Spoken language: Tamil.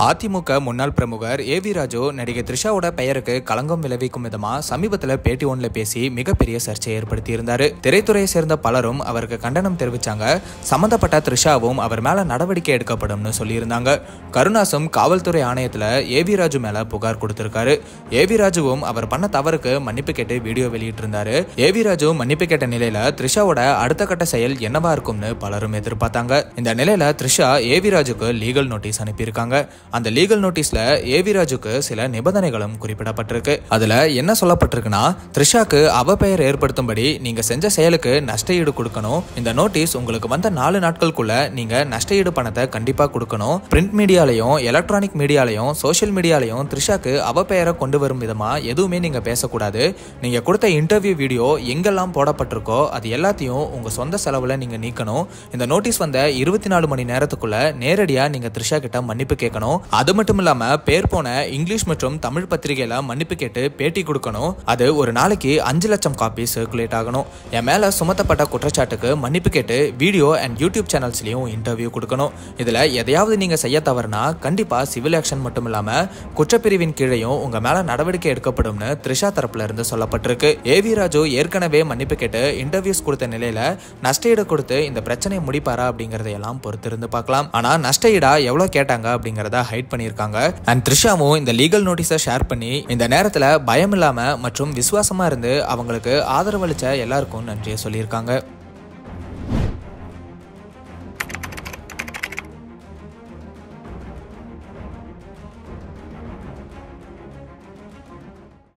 அதிமுக முன்னாள் பிரமுகர் ஏ வி ராஜு நடிகை த்ரிஷாவோட பெயருக்கு களங்கம் விளைவிக்கும் விதமா சமீபத்தில் பேட்டி ஒன்ல பேசி மிகப்பெரிய சர்ச்சையை ஏற்படுத்தி இருந்தாரு திரைத்துறையை சேர்ந்த பலரும் அவருக்கு கண்டனம் தெரிவிச்சாங்க சம்பந்தப்பட்ட த்ரிஷாவும் அவர் மேல நடவடிக்கை எடுக்கப்படும்னு சொல்லியிருந்தாங்க கருணாசும் காவல்துறை ஆணையத்துல ஏ வி ராஜு மேல புகார் கொடுத்திருக்காரு ஏ வி ராஜுவும் அவர் பண்ண தவறுக்கு மன்னிப்பு கேட்டு வீடியோ வெளியிட்டிருந்தாரு ஏ வி ராஜு மன்னிப்பு கேட்ட நிலையில த்ரிஷாவோட அடுத்த கட்ட செயல் என்னவா இருக்கும்னு பலரும் எதிர்பார்த்தாங்க இந்த நிலையில த்ரிஷா ஏ வி ராஜுக்கு லீகல் நோட்டீஸ் அனுப்பியிருக்காங்க அந்த லீகல் நோட்டீஸ்ல ஏ வி ராஜுக்கு சில நிபந்தனைகளும் குறிப்பிடப்பட்டிருக்கு அதுல என்ன சொல்லப்பட்டிருக்குன்னா த்ரிஷாக்கு அவப்பெயர் ஏற்படுத்தும்படி நீங்க செஞ்ச செயலுக்கு நஷ்டஈடு கொடுக்கணும் இந்த நோட்டீஸ் உங்களுக்கு வந்த நாலு நாட்களுக்குள்ள நீங்க நஷ்டஈடு பணத்தை கண்டிப்பா கொடுக்கணும் பிரிண்ட் மீடியாலையும் எலக்ட்ரானிக் மீடியாலையும் சோஷியல் மீடியாலையும் த்ரிஷாக்கு அவப்பெயரை கொண்டு வரும் விதமா எதுவுமே நீங்க பேசக்கூடாது நீங்க கொடுத்த இன்டர்வியூ வீடியோ எங்கெல்லாம் போடப்பட்டிருக்கோ அது எல்லாத்தையும் உங்க சொந்த செலவுல நீங்க நீக்கணும் இந்த நோட்டீஸ் வந்த இருபத்தி நாலு மணி நேரத்துக்குள்ள நேரடியா நீங்க த்ரிஷா கிட்ட மன்னிப்பு கேட்கணும் அது மட்டும் இல்லாம பேர் போன இங்கிலீஷ் மற்றும் தமிழ் பத்திரிகையில மன்னிப்பு கேட்டு பேட்டி கொடுக்கணும் அது ஒரு நாளைக்கு அஞ்சு லட்சம் காப்பி சர்க்குலேட் ஆகணும் என் மேல சுமத்தப்பட்ட குற்றச்சாட்டுக்கு மன்னிப்பு கேட்டு வீடியோ அண்ட் யூடியூப் சேனல்ஸ்லயும் இன்டர்வியூ கொடுக்கணும் இதுல எதையாவது நீங்க செய்ய தவறுனா கண்டிப்பா சிவில் ஆக்ஷன் மட்டும் இல்லாம குற்றப்பிரிவின் கீழையும் உங்க மேல நடவடிக்கை எடுக்கப்படும்னு த்ரிஷா தரப்புல இருந்து சொல்லப்பட்டிருக்கு ஏ வி ராஜு ஏற்கனவே மன்னிப்பு கேட்டு இன்டர்வியூஸ் கொடுத்த நிலையில நஷ்டஈடு கொடுத்து இந்த பிரச்சனையை முடிப்பாரா அப்படிங்கறதையெல்லாம் பொறுத்திருந்து பார்க்கலாம் ஆனா நஷ்டஈடா எவ்வளவு கேட்டாங்க அப்படிங்கறத ஹைட் பண்ணியிருக்காங்க அண்ட் த்ரிஷாவும் இந்த லீகல் நோட்டீஸை ஷேர் பண்ணி இந்த நேரத்துல பயம் இல்லாம மற்றும் விசுவாசமா இருந்து அவங்களுக்கு ஆதரவளிச்ச எல்லாருக்கும் நன்றியை சொல்லியிருக்காங்க